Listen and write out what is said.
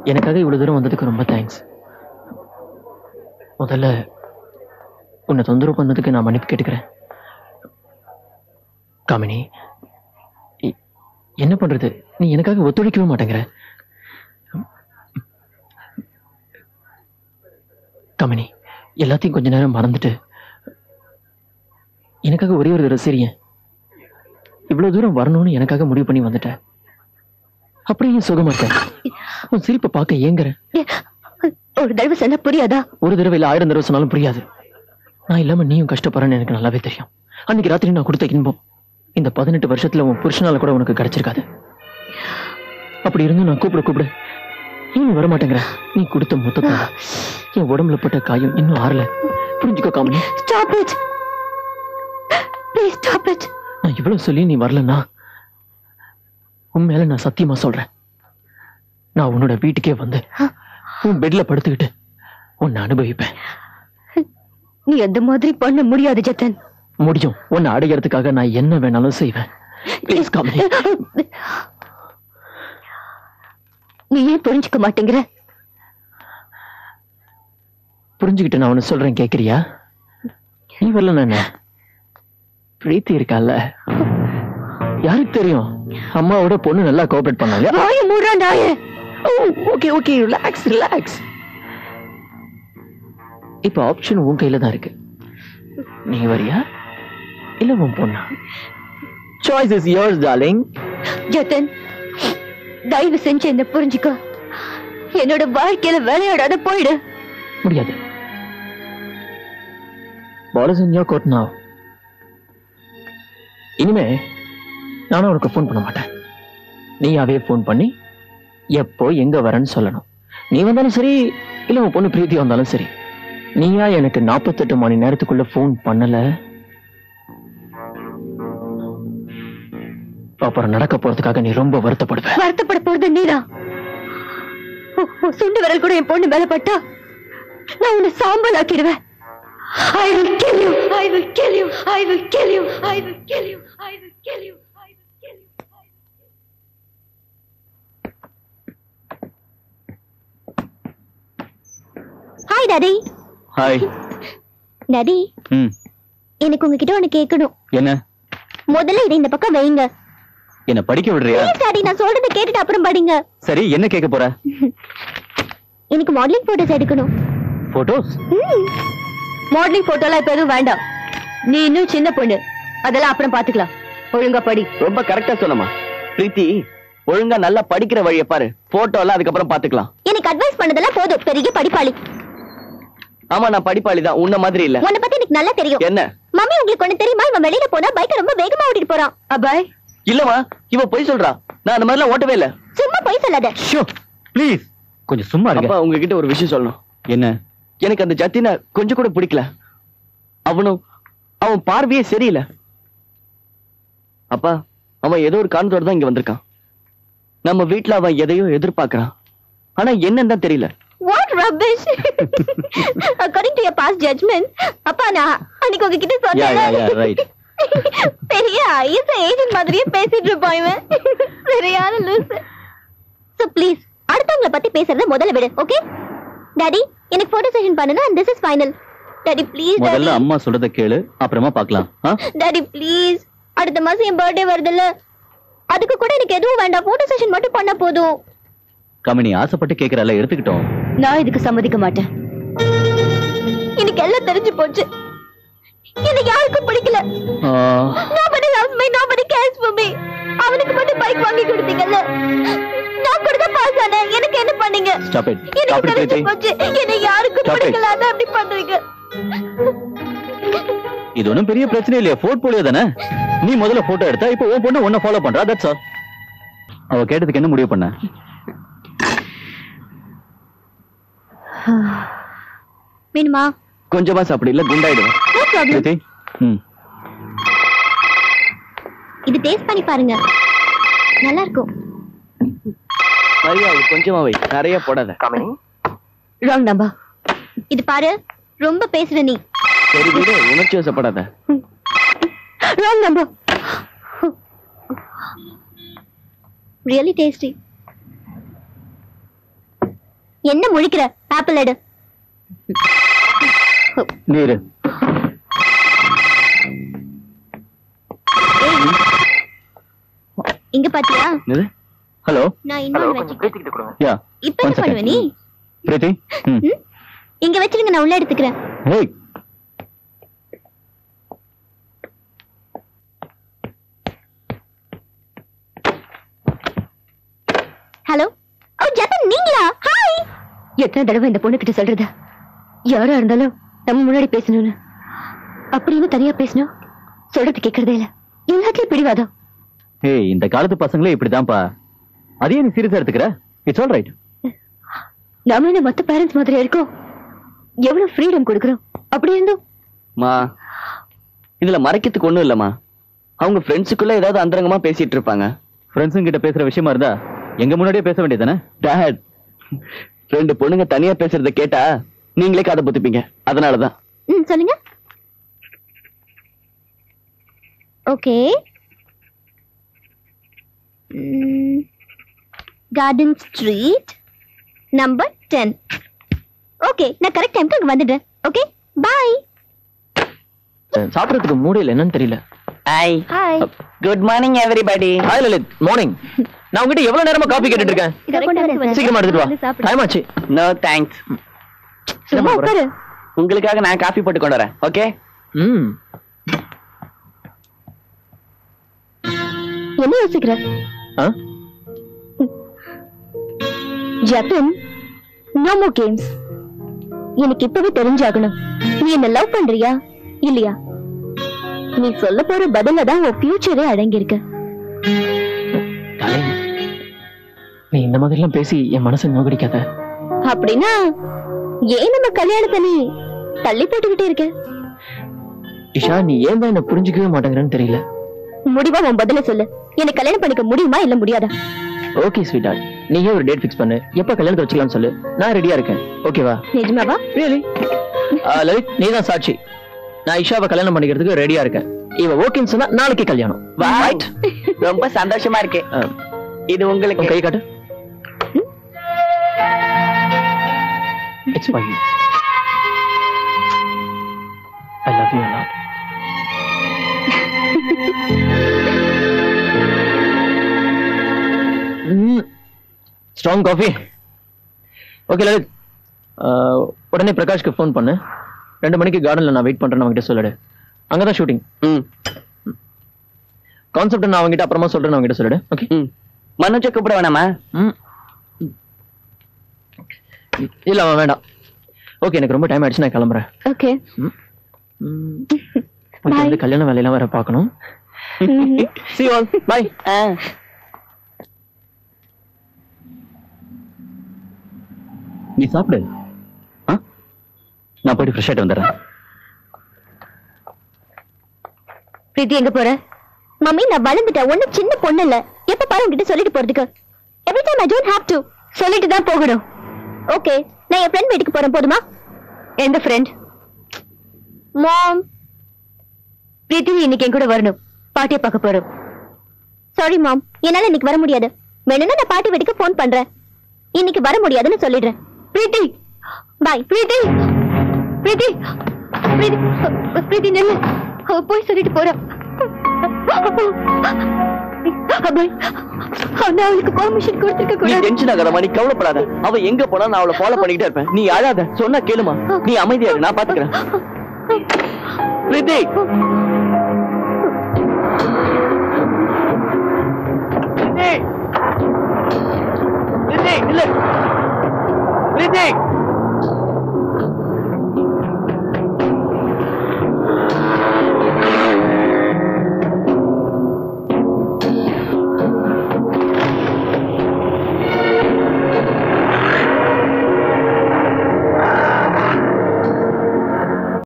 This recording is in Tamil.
எனக்காக இவ்வளவு தூரம் வந்ததுக்கு ரொம்ப தேங்க்ஸ் முதல்ல உன்னை தொந்தரவு பண்ணதுக்கு நான் மன்னிப்பு கேட்டுக்கிறேன் காமினி இ- என்ன பண்றது நீ எனக்காக ஒத்துழைக்கவே மாட்டேங்கிற காமினி எல்லாத்தையும் கொஞ்ச நேரம் மறந்துட்டு எனக்காக ஒரே ஒரு தடவை சிரியேன் இவ்வளவு தூரம் வரணும்னு எனக்காக முடிவு பண்ணி வந்துட்டேன் அப்படியே சுகமாட்டேன் உன் சிரிப்பை பார்க்க ஏங்குறேன் ஒரு தடவை சொன்னா புரியாதா ஒரு தடவை இல்ல ஆயிரம் தடவை சொன்னாலும் புரியாது நான் இல்லாம நீயும் கஷ்டப்படுறேன்னு எனக்கு நல்லாவே தெரியும் அன்னைக்கு ராத்திரி நான் கொடுத்த இன்பம் இந்த பதினெட்டு வருஷத்துல உன் புருஷனால கூட உனக்கு கிடைச்சிருக்காது அப்படி இருந்தும் நான் கூப்பிட கூப்பிட ஏன் நீ வரமாட்டேங்கிற நீ கொடுத்த மொத்தத்தை என் உடம்புல பட்ட காயம் இன்னும் ஆறல புரிஞ்சுக்கோ Kamini stop it please stop it நான் இவ்வளவு சொல்லி நீ வரலன்னா உன் மேல நான் சத்தியமா சொல்றேன் நான் உன்னோட வீட்டுக்கே வந்து உன் பெட்ல படுத்துக்கிட்டு உன்னை அனுபவிப்பேன் நீ அந்த மாதிரி பண்ண முடியாது ஜத்தன் முடியும் உன்னை அடையறதுக்காக நான் என்ன வேணாலும் செய்வேன் ப்ளீஸ் காமினி நீ ஏன் புரிஞ்சுக்க மாட்டேங்கிற புரிஞ்சுக்கிட்டு நான் உன்னை சொல்றேன் கேக்குறியா நீ வரல என்ன பிரீத்தி இருக்கால யாருக்கு தெரியும் அம்மாவோட பொண்ணு நல்லா கோஆபரேட் பண்ணாங்க வாய மூடுறா நாயே ஓகே ஓகே ரிலாக்ஸ் ரிலாக்ஸ் இப்ப ஆப்ஷன் உன் கையில தான் இருக்கு நீ வரியா இல்ல உன் பொண்ணா சாய்ஸ் இஸ் yours டார்லிங் ஜத்தன் தயவு செஞ்சு என்ன புரிஞ்சுக்கோ என்னோட வாழ்க்கையில விளையாடாத போயிடு முடியாது ball is in your court now இனிமே நானும் உனக்கு ஃபோன் பண்ண மாட்டேன் நீயாவே ஃபோன் பண்ணி எப்போ எங்க வரேன்னு சொல்லணும் நீ வந்தாலும் சரி இல்ல உன் பொண்ணு பிரீத்தி வந்தாலும் சரி நீயா எனக்கு நாற்பத்தெட்டு மணி நேரத்துக்குள்ள ஃபோன் பண்ணல அப்புறம் நடக்க போறதுக்காக நீ ரொம்ப வருத்தப்படுவ வருத்தப்பட போறது நீதான் உ- உன் சுண்டு விரல் கூட என் பொண்ணு மேல பட்டா நான் உன்னை சாம்பல் ஆக்கிடுவேன் I will kill you. I will kill you. I will kill you. I will kill you. I will kill you. I will kill you. Hi daddy hi daddy ம் எனக்கு உங்ககிட்ட ஒண்ணு கேட்கணும் என்ன முதல்ல இதை இந்த பக்கம் வைங்க என்ன படிக்க விடுறியா ப்ளீஸ் டாடி நான் சொல்றதை கேட்டுட்டு அப்புறம் படிங்க சரி என்ன கேட்க போற எனக்கு மாடலிங் போட்டோஸ் எடுக்கணும் போட்டோஸ் மாடலிங் போட்டோலாம் இப்ப எதுவும் வேண்டாம் நீ இன்னும் சின்ன பொண்ணு அதெல்லாம் அப்புறம் பாத்துக்கலாம் ஒழுங்கா படி ரொம்ப கரெக்டா சொன்னமா பிரீத்தி ஒழுங்கா நல்லா படிக்கிற வழியை பாரு போட்டோ எல்லாம் அதுக்கப்புறம் பாத்துக்கலாம் எனக்கு அட்வைஸ் பண்ணதெல்லாம் போதும் பெரிய படிப்பாளி ஆமா நான் படிப்பாளி தான் உன்ன மாதிரி இல்ல உன்னை பத்தி எனக்கு நல்லா தெரியும் என்ன மம்மி உங்களுக்கு ஒண்ணு தெரியுமா இவன் வெளியில போனா பைக்க ரொம்ப வேகமா ஓட்டிட்டு போறான் அபாய் இல்லமா இவ பொய் சொல்றா நான் அந்த மாதிரிலாம் ஓட்டவே இல்ல சும்மா போய் சொல்லாத ப்ளீஸ் கொஞ்சம் சும்மா அப்பா உங்ககிட்ட ஒரு விஷயம் சொல்லணும் என்ன எனக்கு அந்த ஜத்தின கொஞ்சம் கூட பிடிக்கல அவனும் அவன் பார்வையே சரியில்லை அப்பா அவன் ஏதோ ஒரு காரணத்தோட தான் இங்க வந்திருக்கான் நம்ம வீட்ல அவன் எதையோ எதிர்பார்க்கறான் ஆனா என்னன்னு தான் தெரியல what rubbish according to your past judgement அப்பா நான் அன்னைக்கு உங்ககிட்ட Yeah, yeah, yeah, சொன்னேன் right. பெரிய ஐஎஸ் ஏஜென்ட் மாதிரியே பேசிட்டு இருப்பான் இவன் சரியான லூஸ் சோ ப்ளீஸ் அடுத்தவங்கள பத்தி பேசுறத முதல்ல விடு ஓகே டாடி எனக்கு போட்டோ செஷன் பண்ணனும் and this is final daddy please daddy முதல்ல அம்மா சொல்றத கேளு அப்புறமா பார்க்கலாம் ஆ? டாடி ப்ளீஸ் அடுத்த மாசம் என் பர்த்டே வருதுல்ல அதுக்கு கூட எனக்கு எதுவும் வேண்டாம் போட்டோ செஷன் மட்டும் பண்ணா போதும் கமினி ஆசைப்பட்டு கேக்குறல எடுத்துக்கிட்டோம் நான் இதுக்கு சம்மதிக்க மாட்டேன் எனக்கு எல்லாம் தெரிஞ்சு போச்சு எனக்கு யாருக்கும் பிடிக்கல nobody loves me nobody cares for me அவனுக்கு மட்டும் பைக் வாங்கி கொடுத்தீங்கல்ல நான் கூட தான் பாஸ் ஆனேன் எனக்கு என்ன பண்ணீங்க Stop it. Stop எனக்கு it, தெரிஞ்சு Preeti. போச்சு என்னை யாருக்கும் Stop it. பிடிக்கல அதான் அப்படி பண்றீங்க இது ஒண்ணும் பெரிய பிரச்சனை இல்லையா போர்ட்போலியோ தானே நீ முதல்ல போட்டோ எடுத்தா இப்போ உன் பொண்ணு உன்ன ஃபாலோ பண்றா தட்ஸ் ஆல் அவ கேட்டதுக்கு என்ன முடிவு பண்ண வேணுமா கொஞ்சமா சாப்பிடு இல்ல குண்டாயிடுவேன் நோ ப்ராப்ளம் பிரீத்தி ம் இது டேஸ்ட் பண்ணி பாருங்க நல்லா இருக்கும் சரியா இது கொஞ்சமா வை நிறைய போடாத ராங் நம்பர் இது பாரு ரொம்ப பேசுற நீ சரி விடு உணர்ச்சி வசப்படாத ராங் நம்பர் ரியலி டேஸ்டி என்ன முழிக்கிற ஆப்பிள் எடு நீரு ஏய். இங்க பாத்தியா என்னது ஹலோ நான் இன்னொன்னு வச்சுக்கிறேன் யா இப்ப என்ன பண்ணுவ நீ பிரீத்தி ம் ம்? இங்க வச்சிருங்க நான் உள்ள எடுத்துக்கிறேன் ஹேய் ஹலோ ஓ ஜத்தன் நீங்களா ஹாய் எத்தனை தடவை இந்த பொண்ணு கிட்ட சொல்றது யாரா இருந்தாலும் நம்ம முன்னாடி பேசணும்னு அப்படின்னு தனியா பேசணும் சொல்றது கேக்குறதே இல்ல எல்லாத்தையும் பிடிவாதம் ஏய் இந்த காலத்து பசங்களே இப்படிதான்ப்பா அதையே நீ சீரியஸா எடுத்துக்கிற இட்ஸ் ஆல் ரைட் நாம என்ன மத்த பேரண்ட்ஸ் மாதிரி இருக்கோம் எவ்வளவு ஃப்ரீடம் கொடுக்குறோம் அப்படி இருந்தோம் மா இதுல மறைக்கிறதுக்கு ஒண்ணும் இல்லம்மா அவங்க ஃப்ரெண்ட்ஸுக்குள்ள ஏதாவது அந்தரங்கமா பேசிட்டு இருப்பாங்க ஃப்ரெண்ட்ஸுங்க கிட்ட பேசுற விஷயமா இருந்தா எங்க முன்னாடியே பேச வேண்டியதானே டேட் ரெண்டு பொண்ணுங்க தனியா பேசுறத கேட்டா நீங்களே கதை புத்துப்பீங்க அதனாலதான் ம் சொல்லுங்க okay garden street number ten okay நான் கரெக்ட் டைம்க்கு அங்க வந்துடுறேன் ஓகே பாய் சாப்பிடறதுக்கு மூடையில் என்னன்னு தெரியல hi hi good morning everybody hi Lalit morning நான் உங்ககிட்ட எவ்வளவு நேரமா காபி கேட்டுட்டு இருக்கேன் சீக்கிரமா எடுத்துட்டு வா டைம் ஆச்சு நோ தேங்க்ஸ் சும்மா உட்காரு உங்களுக்காக நான் காஃபி போட்டு கொண்டு வரேன் ஓகே ம் என்ன யோசிக்கிற ஆ ஜத்தன் நோ மோர் கேம்ஸ் எனக்கு இப்பவே தெரிஞ்சாகணும் நீ என்ன லவ் பண்றியா இல்லையா நீ சொல்ல போற பதில தான் உன் ஃபியூச்சரே அடங்கி இருக்கு டார்லிங், நீ இந்த மாதிரிலாம் பேசி என் மனசை நோகடிக்காத அப்படின்னா ஏன் நம்ம கல்யாணத்தை நீ தள்ளி போட்டுக்கிட்டே இருக்க இஷா நீ ஏன் தான் என்ன புரிஞ்சுக்கவே மாட்டேங்கிறன்னு தெரியல முடிவா உன் பதில சொல்லு எனக்கு கல்யாணம் பண்ணிக்க முடியுமா இல்ல முடியாதா ஓகே ஸ்வீட் நீயே ஒரு டேட் ஃபிக்ஸ் பண்ணு எப்ப கல்யாணத்தை வச்சுக்கலாம்னு சொல்லு நான் ரெடியா இருக்கேன் ஓகேவா நிஜமாவா ரியலி லலித் நீ தான் சாட்சி நான் இஷாவை கல்யாணம் பண்ணிக்கிறதுக்கு ரெடியா இருக்கேன் இவ ஓகேன்னு சொன்னா நாளைக்கு கல்யாணம் Right? ரொம்ப சந்தோஷமா இருக்கு ஆ, இது உன் உங்களுக்கு கை காட்டு it's my I love you lot strong coffee okay Lalit ஆஹ், உடனே பிரகாஷ்க்கு ஃபோன் பண்ணு ரெண்டு மணிக்கு கார்டன்ல நான் வெயிட் பண்றேன்னு அவங்ககிட்ட சொல்லிடு அங்கதான் ஷூட்டிங் ம் கான்செப்ட் நான் அவங்ககிட்ட அப்புறமா சொல்றேன்னு அவங்ககிட்ட சொல்லிடு ஓகே ம் மனோஜை கூப்பிட வேணாமா ம் இல்ல அவன் வேண்டாம் ஓகே எனக்கு ரொம்ப டைம் ஆயிடுச்சு நான் கிளம்புறேன் ஓகே ம். ம். கொஞ்சம் வந்து கல்யாண வேலையெல்லாம் வேற பார்க்கணும் see you all bye ஆ நீ சாப்பிடு ஆ? நான் போயிட்டு ஃப்ரெஷ் ஆயிட்டு வந்துடுறேன் பிரீத்தி எங்க போற மம்மி நான் வளர்ந்துட்டேன் ஒண்ணு சின்ன பொண்ணு இல்ல எப்ப பாரு உங்ககிட்ட சொல்லிட்டு போறதுக்கு every time I don't have to சொல்லிட்டு தான் போகணும் ஓகே நான் என் ஃப்ரெண்ட் வீட்டுக்கு போறேன் போதுமா எந்த ஃப்ரெண்ட் மாம் பிரீத்தி நீ இன்னைக்கு என் கூட வரணும் பாட்டியை பார்க்க போறோம் சாரி மாம் என்னால இன்னைக்கு வர முடியாது வேணும்னா நான் பாட்டி வீட்டுக்கு ஃபோன் பண்றேன் இன்னைக்கு வர முடியாதுன்னு சொல்லிடுறேன் பிரீத்தி பாய் பிரீத்தி பிரீத்தி பிரீத்தி பிரீத்தி நில்லு அவ போய் சொல்லிட்டு போறா அபய் நான் அவளுக்கு பெர்மிஷன் கொடுத்துருக்க நீ கூடாது டென்ஷன் ஆகாதமா நீ கவலைப்படாத அவ எங்க போனா நான் அவளை ஃபாலோ பண்ணிக்கிட்டே இருப்பேன் நீ அழாத சொன்னா கேளுமா நீ அமைதியா இரு நான் பாத்துக்கிறேன் பிரீத்தி